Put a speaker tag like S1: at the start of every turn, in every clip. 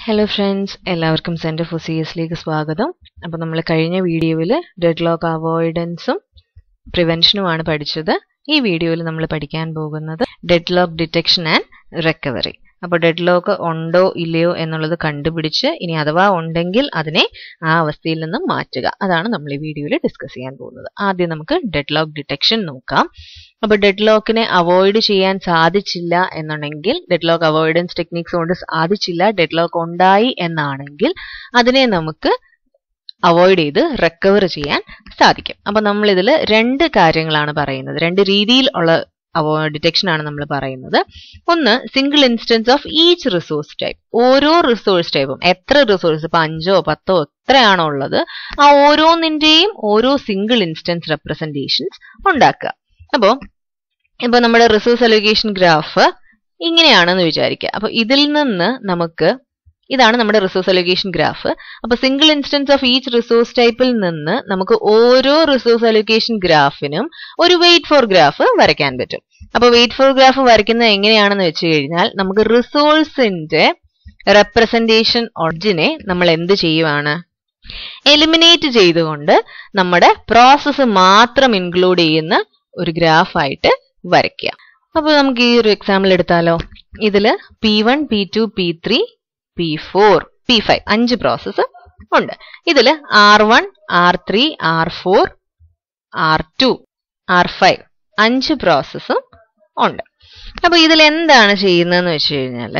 S1: hello friends എല്ലാവർക്കും centre for C എസിലേക്ക് സ്വാഗതം അപ്പോൾ നമ്മൾ കഴിഞ്ഞ വീഡിയോയിൽ ഡെഡ് ലോക്ക് അവോയ്ഡൻസും പ്രിവെൻഷനുമാണ് പഠിച്ചത് ഈ വീഡിയോയിൽ നമ്മൾ പഠിക്കാൻ പോകുന്നത് dead lock detection and recovery അപ്പോൾ ഡെഡ് ലോക്ക് ഉണ്ടോ ഇല്ലയോ എന്നുള്ളത് കണ്ടുപിടിച്ച് ഇനി അഥവാ ഉണ്ടെങ്കിൽ അതിനെ ആ അവസ്ഥയിൽ നിന്നും മാറ്റുക അതാണ് നമ്മൾ ഈ വീഡിയോയിൽ ഡിസ്കസ് ചെയ്യാൻ പോകുന്നത് ആദ്യം നമുക്ക് ഡെഡ് ലോക്ക് ഡിറ്റക്ഷൻ നോക്കാം അപ്പോൾ ഡെഡ് ലോക്കിനെ അവോയ്ഡ് ചെയ്യാൻ സാധിച്ചില്ല എന്നുണ്ടെങ്കിൽ ഡെഡ് ലോക്ക് അവോയ്ഡൻസ് ടെക്നിക്സ് കൊണ്ട് സാധിച്ചില്ല ഡെഡ് ലോക്ക് ഉണ്ടായി എന്നാണെങ്കിൽ അതിനെ നമുക്ക് അവോയ്ഡ് ചെയ്ത് റിക്കവർ ചെയ്യാൻ സാധിക്കും അപ്പൊ നമ്മൾ ഇതിൽ രണ്ട് കാര്യങ്ങളാണ് പറയുന്നത് രണ്ട് രീതിയിൽ ഉള്ള ഡിറ്റക്ഷൻ ആണ് നമ്മൾ പറയുന്നത് ഒന്ന് single instance of each resource type ഓരോ റിസോഴ്സ് ടൈപ്പും എത്ര റിസോഴ്സ് ഇപ്പൊ അഞ്ചോ പത്തോ എത്രയാണോ ഉള്ളത് ആ ഓരോന്നിന്റെയും ഓരോ സിംഗിൾ ഇൻസ്റ്റൻസ് റെപ്രസെന്റേഷൻസ് ഉണ്ടാക്കുക അപ്പോൾ ഇപ്പൊ നമ്മുടെ റിസോഴ്സ് അലോക്കേഷൻ ഗ്രാഫ് ഇങ്ങനെയാണെന്ന് വിചാരിക്കുക അപ്പൊ ഇതിൽ നിന്ന് നമുക്ക് ഇതാണ് നമ്മുടെ റിസോഴ്സ് അലോക്കേഷൻ ഗ്രാഫ് അപ്പൊ single instance of each resource ടൈപ്പിൽ നിന്ന് നമുക്ക് ഓരോ റിസോഴ്സ് അലോക്കേഷൻ ഗ്രാഫിനും ഒരു വെയിറ്റ് ഫോർ ഗ്രാഫ് വരയ്ക്കാൻ പറ്റും അപ്പൊ വെയിറ്റ് ഫോർ ഗ്രാഫ് വരയ്ക്കുന്നത് എങ്ങനെയാണെന്ന് വെച്ച് കഴിഞ്ഞാൽ നമുക്ക് റിസോഴ്സിന്റെ റെപ്രസെന്റേഷൻ ഒറിജിനെ നമ്മൾ എന്ത് ചെയ്യുവാണ് എലിമിനേറ്റ് ചെയ്തുകൊണ്ട് നമ്മുടെ പ്രോസസ്സ് മാത്രം ഇൻക്ലൂഡ് ചെയ്യുന്ന ഒരു ഗ്രാഫായിട്ട് വരയ്ക്കുക അപ്പോൾ നമുക്ക് ഈ ഒരു എക്സാമ്പിൾ എടുത്താലോ ഇതിൽ P one P two P three P four P five അഞ്ച് പ്രോസസ്സ് ഉണ്ട് ഇതിൽ R one R three R four R two R five അഞ്ച് പ്രോസസ്സും ഉണ്ട് അപ്പൊ ഇതിൽ എന്താണ് ചെയ്യുന്നതെന്ന് വെച്ച് കഴിഞ്ഞാൽ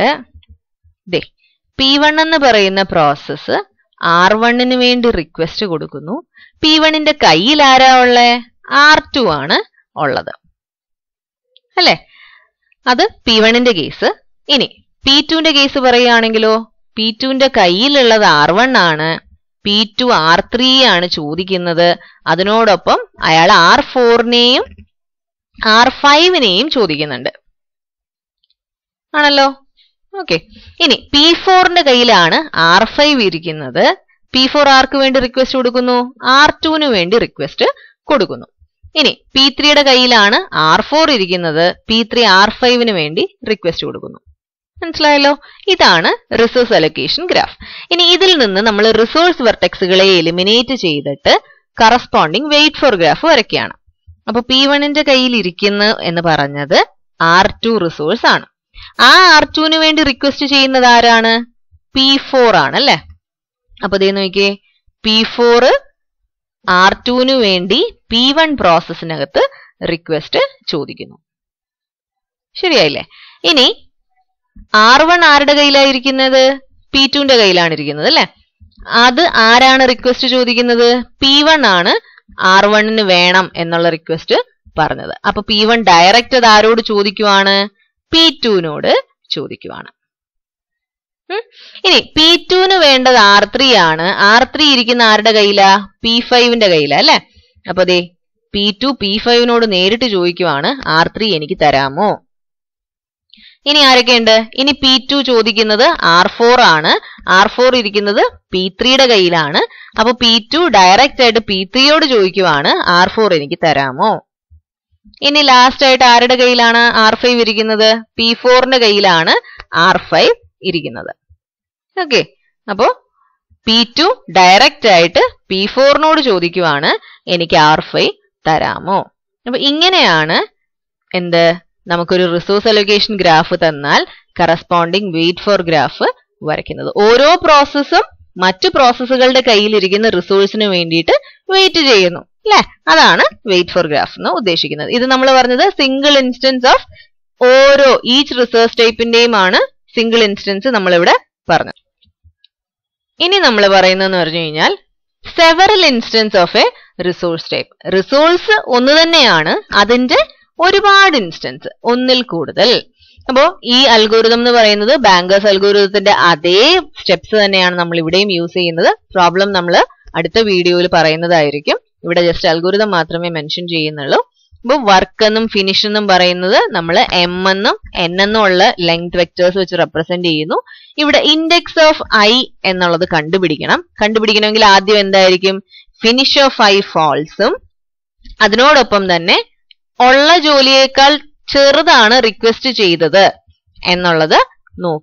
S1: ദേ പി വൺ എന്ന് പറയുന്ന പ്രോസസ്സ് ആർ വണ്ണിന് വേണ്ടി റിക്വസ്റ്റ് കൊടുക്കുന്നു പി വണ്ണിന്റെ കയ്യിൽ ആരാ ഉള്ളേ ആർ ടു ആണ് ഉള്ളത് അല്ലേ അത് പി വണ്ണിന്റെ കേസ് ഇനി പി ടുവിന്റെ കേസ് പറയുകയാണെങ്കിലോ പി ടുവിന്റെ കയ്യിലുള്ളത് ആർ വൺ ആണ് പി ടു ആർ ത്രീ ആണ് ചോദിക്കുന്നത് അതിനോടൊപ്പം അയാൾ ആർ ഫോറിനെയും ആർ ഫൈവിനെയും ചോദിക്കുന്നുണ്ട് ആണല്ലോ ഓക്കെ ഇനി പി ഫോറിന്റെ കയ്യിലാണ് ആർ ഫൈവ് ഇരിക്കുന്നത് പി ഫോർ ആർക്ക് വേണ്ടി റിക്വസ്റ്റ് കൊടുക്കുന്നു ആർ ടുവിന് വേണ്ടി റിക്വസ്റ്റ് കൊടുക്കുന്നു ഇനി പി ത്രീയുടെ കയ്യിലാണ് ആർ ഫോർ ഇരിക്കുന്നത് പി ത്രീ ആർ ഫൈവിന് വേണ്ടി റിക്വസ്റ്റ് കൊടുക്കുന്നു മനസ്സിലായല്ലോ ഇതാണ് റിസോഴ്സ് അലൊക്കേഷൻ ഗ്രാഫ് ഇനി ഇതിൽ നിന്ന് നമ്മൾ റിസോഴ്സ് വെർട്ടെക്സുകളെ എലിമിനേറ്റ് ചെയ്തിട്ട് കറസ്പോണ്ടിങ് വെയിറ്റ് ഫോർ ഗ്രാഫ് വരയ്ക്കുകയാണ് അപ്പൊ പി വണ്ണിന്റെ കയ്യിൽ ഇരിക്കുന്നു എന്ന് പറഞ്ഞത് ആർ ടു റിസോഴ്സ് ആണ് ആ ആർ ടുവിന് വേണ്ടി റിക്വസ്റ്റ് ചെയ്യുന്നത് ആരാണ് പി ഫോർ ആണ് അല്ലെ അപ്പൊ ഇതേ നോക്കിയേ പി ഫോർ ആർ ടുവിന് വേണ്ടി പി വൺ പ്രോസസ്സിനകത്ത് റിക്വസ്റ്റ് ചോദിക്കുന്നു ശരിയായില്ലേ ഇനി ആർ വൺ ആരുടെ കയ്യിലായിരിക്കുന്നത് പി ടുവിന്റെ കയ്യിലാണ് ഇരിക്കുന്നത് അല്ലെ അത് ആരാണ് റിക്വസ്റ്റ് ചോദിക്കുന്നത് പി വൺ ആണ് ആർ വണ്ണിന് വേണം എന്നുള്ള റിക്വസ്റ്റ് പറഞ്ഞത് അപ്പൊ പി വൺ ഡയറക്റ്റ് അത് ആരോട് ചോദിക്കുവാണ് പി ടുവിനോട് ചോദിക്കുവാണ് ഇനി പി ടുവിന് വേണ്ടത് ആർ ത്രീ ആണ് ആർ ത്രീ ഇരിക്കുന്ന ആരുടെ കയ്യിലാ പി ഫൈവിന്റെ കയ്യിലാ അല്ലെ അപ്പൊ അതെ പി ടു പി ഫൈവിനോട് നേരിട്ട് ചോദിക്കുവാണ് ആർ ത്രീ എനിക്ക് തരാമോ ഇനി ആരൊക്കെയുണ്ട് ഇനി പി ടു ചോദിക്കുന്നത് ആർ ഫോർ ആണ് ആർ ഫോർ ഇരിക്കുന്നത് പി ത്രീയുടെ കയ്യിലാണ് അപ്പൊ പി ടു ഡയറക്റ്റ് ആയിട്ട് പി ത്രീയോട് ചോദിക്കുവാണ് ആർ ഫോർ എനിക്ക് തരാമോ ഇനി ലാസ്റ്റ് ആയിട്ട് ആരുടെ കയ്യിലാണ് ആർ ഫൈവ് ഇരിക്കുന്നത് പി ഫോറിന്റെ കയ്യിലാണ് ആർ ഫൈവ് ഇരിക്കുന്നത് ഓക്കെ അപ്പോ പി ടു ഡയറക്റ്റ് ആയിട്ട് പി ഫോറിനോട് ചോദിക്കുവാണ് എനിക്ക് ആർ ഫൈവ് തരാമോ അപ്പൊ ഇങ്ങനെയാണ് എന്ത് നമുക്കൊരു റിസോഴ്സ് അലൊക്കേഷൻ ഗ്രാഫ് തന്നാൽ കറസ്പോണ്ടിങ് വെയിറ്റ് ഫോർ ഗ്രാഫ് വരയ്ക്കുന്നത് ഓരോ പ്രോസസ്സും മറ്റു പ്രോസസ്സുകളുടെ കയ്യിലിരിക്കുന്ന റിസോഴ്സിന് വേണ്ടിയിട്ട് വെയിറ്റ് ചെയ്യുന്നു അല്ലെ അതാണ് വെയിറ്റ് ഫോർ ഗ്രാഫ് എന്ന് ഉദ്ദേശിക്കുന്നത് ഇത് നമ്മൾ പറഞ്ഞത് സിംഗിൾ ഇൻസ്റ്റൻസ് ഓഫ് ഓരോ ഈച്ച് റിസോഴ്സ് ടൈപ്പിന്റെയും ആണ് സിംഗിൾ ഇൻസ്റ്റൻസ് നമ്മളിവിടെ പറഞ്ഞത് ഇനി നമ്മൾ പറയുന്നതെന്ന് പറഞ്ഞു കഴിഞ്ഞാൽ several instance of a resource type resource ഒന്ന് തന്നെയാണ് അതിന്റെ ഒരുപാട് ഇൻസ്റ്റൻസ് ഒന്നിൽ കൂടുതൽ അപ്പോ ഈ അൽഗോരിതം എന്ന് പറയുന്നത് ബാങ്കേഴ്സ് അൽഗോരിതത്തിന്റെ അതേ സ്റ്റെപ്സ് തന്നെയാണ് നമ്മൾ ഇവിടെയും യൂസ് ചെയ്യുന്നത് പ്രോബ്ലം നമ്മൾ അടുത്ത വീഡിയോയിൽ പറയുന്നതായിരിക്കും ഇവിടെ ജസ്റ്റ് അൽഗോരിതം മാത്രമേ മെൻഷൻ ചെയ്യുന്നുള്ളൂ അപ്പോൾ വർക്ക് എന്നും ഫിനിഷ് എന്നും പറയുന്നത് നമ്മൾ എം എന്നും എൻ എന്നും ഉള്ള ലെങ്ത് വെക്ടേഴ്സ് വെച്ച് റെപ്രസെന്റ് ചെയ്യുന്നു ഇവിടെ ഇൻഡെക്സ് ഓഫ് ഐ എന്നുള്ളത് കണ്ടുപിടിക്കണം കണ്ടുപിടിക്കണമെങ്കിൽ ആദ്യം എന്തായിരിക്കും ഫിനിഷ് ഓഫ് ഐ ഫാൾസും അതിനോടൊപ്പം തന്നെ ഉള്ള ജോലിയേക്കാൾ ചെറുതാണ് റിക്വസ്റ്റ് ചെയ്തത് എന്നുള്ളത് നോക്കുക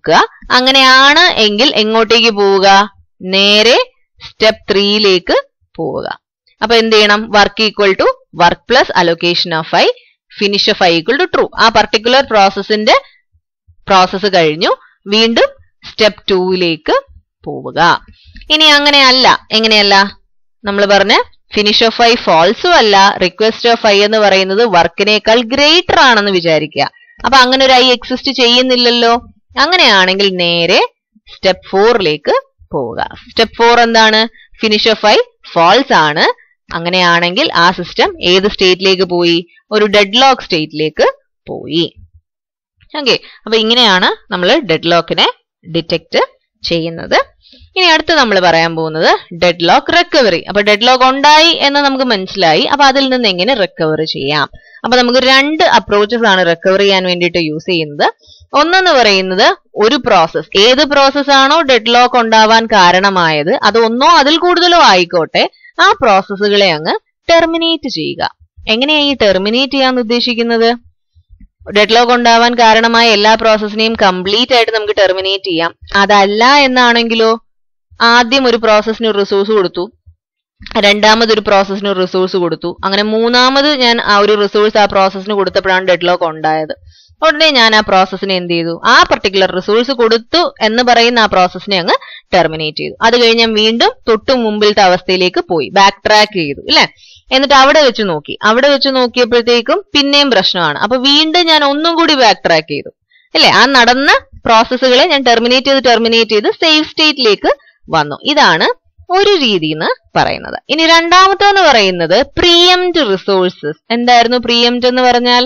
S1: അങ്ങനെയാണ് എങ്കിൽ എങ്ങോട്ടേക്ക് പോവുക നേരെ സ്റ്റെപ്പ് ത്രീയിലേക്ക് പോവുക അപ്പൊ എന്ത് ചെയ്യണം work equal to work plus allocation of I finish of I equal to true ആ പർട്ടിക്കുലർ പ്രോസസ്സിന്റെ പ്രോസസ്സ് കഴിഞ്ഞു വീണ്ടും സ്റ്റെപ്പ് ടൂവിലേക്ക് പോവുക ഇനി അങ്ങനെയല്ല എങ്ങനെയല്ല നമ്മൾ പറഞ്ഞ ഫിനിഷ് ഓഫ് ഐ ഫോൾസും അല്ല റിക്വസ്റ്റ് ഓഫ് ഐ എന്ന് പറയുന്നത് വർക്കിനേക്കാൾ ഗ്രേറ്റർ ആണെന്ന് വിചാരിക്കുക അപ്പൊ അങ്ങനെ ഒരു ഐ എക്സിസ്റ്റ് ചെയ്യുന്നില്ലല്ലോ അങ്ങനെയാണെങ്കിൽ നേരെ സ്റ്റെപ്പ് ഫോറിലേക്ക് പോവുക സ്റ്റെപ്പ് ഫോർ എന്താണ് ഫിനിഷ് ഓഫ് ഐ ഫോൾസ് ആണ് അങ്ങനെയാണെങ്കിൽ ആ സിസ്റ്റം ഏത് സ്റ്റേറ്റിലേക്ക് പോയി ഒരു ഡെഡ് ലോക്ക് സ്റ്റേറ്റിലേക്ക് പോയി ഓക്കെ അപ്പൊ ഇങ്ങനെയാണ് നമ്മൾ ഡെഡ് ലോക്കിനെ ഡിറ്റക്ട് ചെയ്യുന്നത് ഇനി അടുത്ത് നമ്മൾ പറയാൻ പോകുന്നത് ഡെഡ് ലോക്ക് റിക്കവറി അപ്പൊ ഡെഡ് ലോക്ക് ഉണ്ടായി എന്ന് നമുക്ക് മനസ്സിലായി അപ്പൊ അതിൽ നിന്ന് എങ്ങനെ റിക്കവർ ചെയ്യാം അപ്പൊ നമുക്ക് രണ്ട് അപ്രോച്ചസ് ആണ് റിക്കവർ ചെയ്യാൻ വേണ്ടിയിട്ട് യൂസ് ചെയ്യുന്നത് ഒന്നെന്ന് പറയുന്നത് ഒരു പ്രോസസ് ഏത് പ്രോസസ് ആണോ ഡെഡ് ലോക്ക് ഉണ്ടാവാൻ കാരണമായത് അത് ഒന്നോ അതിൽ കൂടുതലോ ആയിക്കോട്ടെ ആ പ്രോസസ്സുകളെ അങ്ങ് ടെർമിനേറ്റ് ചെയ്യുക എങ്ങനെയാണ് ഈ ടെർമിനേറ്റ് ചെയ്യാൻ ഉദ്ദേശിക്കുന്നത് ഡെഡ് ലോക്ക് ഉണ്ടാവാൻ കാരണമായ എല്ലാ പ്രോസസ്സിനെയും കംപ്ലീറ്റ് ആയിട്ട് നമുക്ക് ടെർമിനേറ്റ് ചെയ്യാം അതല്ല എന്നാണെങ്കിലോ ആദ്യം ഒരു പ്രോസസ്സിന് റിസോഴ്സ് കൊടുത്തു രണ്ടാമത് ഒരു പ്രോസസ്സിന് റിസോഴ്സ് കൊടുത്തു അങ്ങനെ മൂന്നാമത് ഞാൻ ആ ഒരു റിസോഴ്സ് ആ പ്രോസസ്സിന് കൊടുത്തപ്പോഴാണ് ഡെഡ് ലോക്ക് ഉണ്ടായത് ഉടനെ ഞാൻ ആ പ്രോസസ്സിനെ എന്ത് ചെയ്തു ആ പർട്ടിക്കുലർ റിസോഴ്സ് കൊടുത്തു എന്ന് പറയുന്ന ആ പ്രോസസ്സിനെ അങ്ങ് ടെർമിനേറ്റ് ചെയ്തു അത് കഴിഞ്ഞ് ഞാൻ വീണ്ടും തൊട്ടു മുമ്പിലത്തെ അവസ്ഥയിലേക്ക് പോയി ബാക്ക് ട്രാക്ക് ചെയ്തു ഇല്ലേ എന്നിട്ട് അവിടെ വെച്ച് നോക്കി അവിടെ വെച്ച് നോക്കിയപ്പോഴത്തേക്കും പിന്നെയും പ്രശ്നമാണ് അപ്പൊ വീണ്ടും ഞാൻ ഒന്നും കൂടി ബാക്ക് ട്രാക്ക് ചെയ്തു അല്ലേ ആ നടന്ന പ്രോസസ്സുകളെ ഞാൻ ടെർമിനേറ്റ് ചെയ്ത് ടെർമിനേറ്റ് ചെയ്ത് സേഫ് സ്റ്റേറ്റിലേക്ക് വന്നു ഇതാണ് ഒരു രീതി എന്ന് പറയുന്നത് ഇനി രണ്ടാമത്തെ എന്ന് പറയുന്നത് പ്രിയംഡ് റിസോഴ്സസ് എന്തായിരുന്നു പ്രിയംഡ് എന്ന് പറഞ്ഞാൽ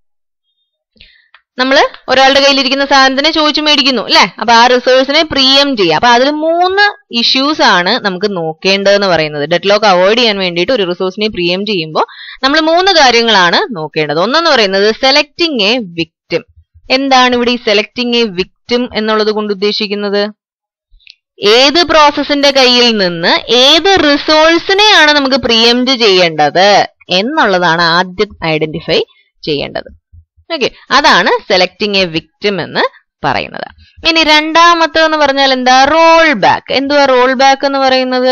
S1: നമ്മൾ ഒരാളുടെ കയ്യിലിരിക്കുന്ന സാധനത്തിനെ ചോദിച്ചു മേടിക്കുന്നു അല്ലെ അപ്പൊ ആ റിസോഴ്സിനെ പ്രിയം ചെയ്യുക അപ്പൊ അതിൽ മൂന്ന് ഇഷ്യൂസ് ആണ് നമുക്ക് നോക്കേണ്ടതെന്ന് പറയുന്നത് ഡെഡ് ലോക്ക് അവോയ്ഡ് ചെയ്യാൻ വേണ്ടിയിട്ട് ഒരു റിസോഴ്സിനെ പ്രിയം ചെയ്യുമ്പോൾ നമ്മൾ മൂന്ന് കാര്യങ്ങളാണ് നോക്കേണ്ടത് ഒന്നെന്ന് പറയുന്നത് സെലക്ടിങ് എ വിക്ടിം എന്താണ് ഇവിടെ ഈ സെലക്ടിങ് എ വിക്ടിം എന്നുള്ളത് കൊണ്ട് ഉദ്ദേശിക്കുന്നത് ഏത് പ്രോസസ്സിന്റെ കയ്യിൽ നിന്ന് ഏത് റിസോഴ്സിനെയാണ് നമുക്ക് പ്രിയംറ്റ് ചെയ്യേണ്ടത് എന്നുള്ളതാണ് ആദ്യം ഐഡന്റിഫൈ ചെയ്യേണ്ടത് ഓക്കെ അതാണ് സെലക്ടിങ് എ വിക്ടിം എന്ന് പറയുന്നത് ഇനി രണ്ടാമത്തെന്ന് പറഞ്ഞാൽ എന്താ റോൾ ബാക്ക് എന്തുവാ റോൾ ബാക്ക് എന്ന് പറയുന്നത്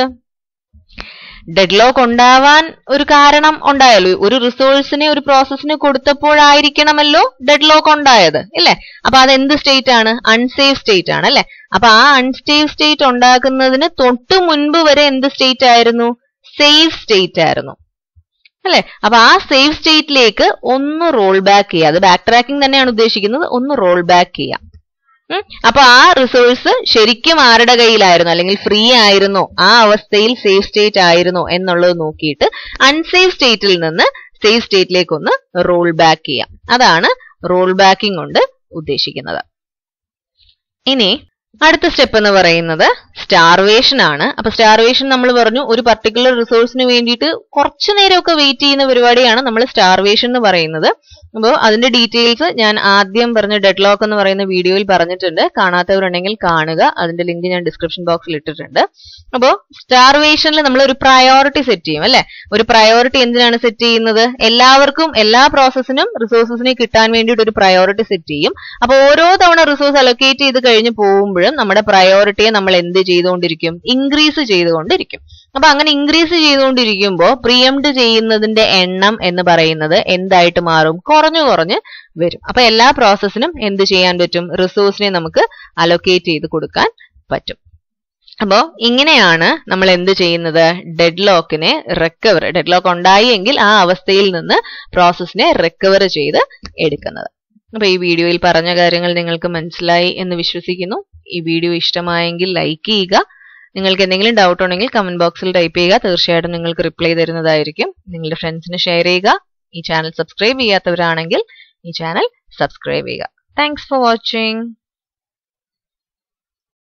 S1: ഡെഡ് ലോക്ക് ഉണ്ടാവാൻ ഒരു കാരണം ഉണ്ടായല്ലോ ഒരു റിസോഴ്സിനെ ഒരു പ്രോസസ്സിന് കൊടുത്തപ്പോഴായിരിക്കണമല്ലോ ഡെഡ് ലോക്ക് ഉണ്ടായത് ഇല്ലേ അപ്പൊ അത് എന്ത് സ്റ്റേറ്റ് ആണ് അൺസേഫ് സ്റ്റേറ്റ് ആണ് അല്ലെ അപ്പൊ ആ അൺസേഫ് സ്റ്റേറ്റ് ഉണ്ടാക്കുന്നതിന് തൊട്ട് മുൻപ് വരെ എന്ത് സ്റ്റേറ്റ് ആയിരുന്നു സേഫ് സ്റ്റേറ്റ് ആയിരുന്നു അല്ലെ അപ്പൊ ആ സേഫ് സ്റ്റേറ്റിലേക്ക് ഒന്ന് റോൾ ബാക്ക് ചെയ്യുക അത് ബാക്ക് ട്രാക്കിംഗ് തന്നെയാണ് ഉദ്ദേശിക്കുന്നത് ഒന്ന് റോൾ ബാക്ക് ചെയ്യാം അപ്പൊ ആ റിസോഴ്സ് ശരിക്കും ആരുടെ കയ്യിലായിരുന്നു അല്ലെങ്കിൽ ഫ്രീ ആയിരുന്നോ ആ അവസ്ഥയിൽ സേഫ് സ്റ്റേറ്റ് ആയിരുന്നോ എന്നുള്ളത് നോക്കിയിട്ട് അൺസേഫ് സ്റ്റേറ്റിൽ നിന്ന് സേഫ് സ്റ്റേറ്റിലേക്ക് ഒന്ന് റോൾ ബാക്ക് ചെയ്യാം അതാണ് റോൾ ബാക്കിംഗ് കൊണ്ട് ഉദ്ദേശിക്കുന്നത് ഇനി അടുത്ത സ്റ്റെപ്പ് എന്ന് പറയുന്നത് സ്റ്റാർവേഷൻ ആണ് അപ്പൊ സ്റ്റാർവേഷൻ നമ്മൾ പറഞ്ഞു ഒരു പർട്ടിക്കുലർ റിസോഴ്സിന് വേണ്ടിയിട്ട് കുറച്ചു നേരമൊക്കെ വെയിറ്റ് ചെയ്യുന്ന പരിപാടിയാണ് നമ്മൾ സ്റ്റാർവേഷൻ എന്ന് പറയുന്നത് അപ്പോൾ അതിന്റെ ഡീറ്റെയിൽസ് ഞാൻ ആദ്യം പറഞ്ഞ ഡെഡ് ലോക്ക് എന്ന് പറയുന്ന വീഡിയോയിൽ പറഞ്ഞിട്ടുണ്ട് കാണാത്തവരുണ്ടെങ്കിൽ കാണുക അതിന്റെ ലിങ്ക് ഞാൻ ഡിസ്ക്രിപ്ഷൻ ബോക്സിൽ ഇട്ടിട്ടുണ്ട് അപ്പോൾ സ്റ്റാർവേഷനിൽ നമ്മൾ ഒരു പ്രയോറിറ്റി സെറ്റ് ചെയ്യും അല്ലെ ഒരു പ്രയോറിറ്റി എന്തിനാണ് സെറ്റ് ചെയ്യുന്നത് എല്ലാവർക്കും എല്ലാ പ്രോസസ്സിനും റിസോഴ്സസിനെ കിട്ടാൻ വേണ്ടിയിട്ട് ഒരു പ്രയോറിറ്റി സെറ്റ് ചെയ്യും അപ്പോൾ ഓരോ തവണ റിസോഴ്സ് അലൊക്കേറ്റ് ചെയ്ത് കഴിഞ്ഞ് പോകുമ്പോഴും നമ്മുടെ പ്രയോറിറ്റിയെ നമ്മൾ എന്ത് ചെയ്തുകൊണ്ടിരിക്കും ഇൻക്രീസ് ചെയ്തുകൊണ്ടിരിക്കും അപ്പൊ അങ്ങനെ ഇൻക്രീസ് ചെയ്തുകൊണ്ടിരിക്കുമ്പോൾ പ്രിയംഡ് ചെയ്യുന്നതിന്റെ എണ്ണം എന്ന് പറയുന്നത് എന്തായിട്ട് മാറും കുറഞ്ഞു കുറഞ്ഞ് വരും അപ്പൊ എല്ലാ പ്രോസസ്സിനും എന്ത് ചെയ്യാൻ പറ്റും റിസോഴ്സിനെ നമുക്ക് അലൊക്കേറ്റ് ചെയ്ത് കൊടുക്കാൻ പറ്റും അപ്പോ ഇങ്ങനെയാണ് നമ്മൾ എന്ത് ചെയ്യുന്നത് ഡെഡ് ലോക്കിനെ റിക്കവർ ഡെഡ് ലോക്ക് ഉണ്ടായി എങ്കിൽ ആ അവസ്ഥയിൽ നിന്ന് പ്രോസസ്സിനെ റിക്കവർ ചെയ്ത് എടുക്കുന്നത് അപ്പൊ ഈ വീഡിയോയിൽ പറഞ്ഞ കാര്യങ്ങൾ നിങ്ങൾക്ക് മനസ്സിലായി എന്ന് വിശ്വസിക്കുന്നു ഈ വീഡിയോ ഇഷ്ടമായെങ്കിൽ ലൈക്ക് ചെയ്യുക നിങ്ങൾക്ക് എന്തെങ്കിലും ഡൗട്ട് ഉണ്ടെങ്കിൽ കമന്റ് ബോക്സിൽ ടൈപ്പ് ചെയ്യുക തീർച്ചയായിട്ടും നിങ്ങൾക്ക് റിപ്ലൈ തരുന്നതായിരിക്കും നിങ്ങളുടെ ഫ്രണ്ട്സിന് ഷെയർ ചെയ്യുക ഈ ചാനൽ സബ്സ്ക്രൈബ് ചെയ്യാത്തവരാണെങ്കിൽ ഈ ചാനൽ സബ്സ്ക്രൈബ് ചെയ്യുക താങ്ക്സ് ഫോർ വാച്ചിങ്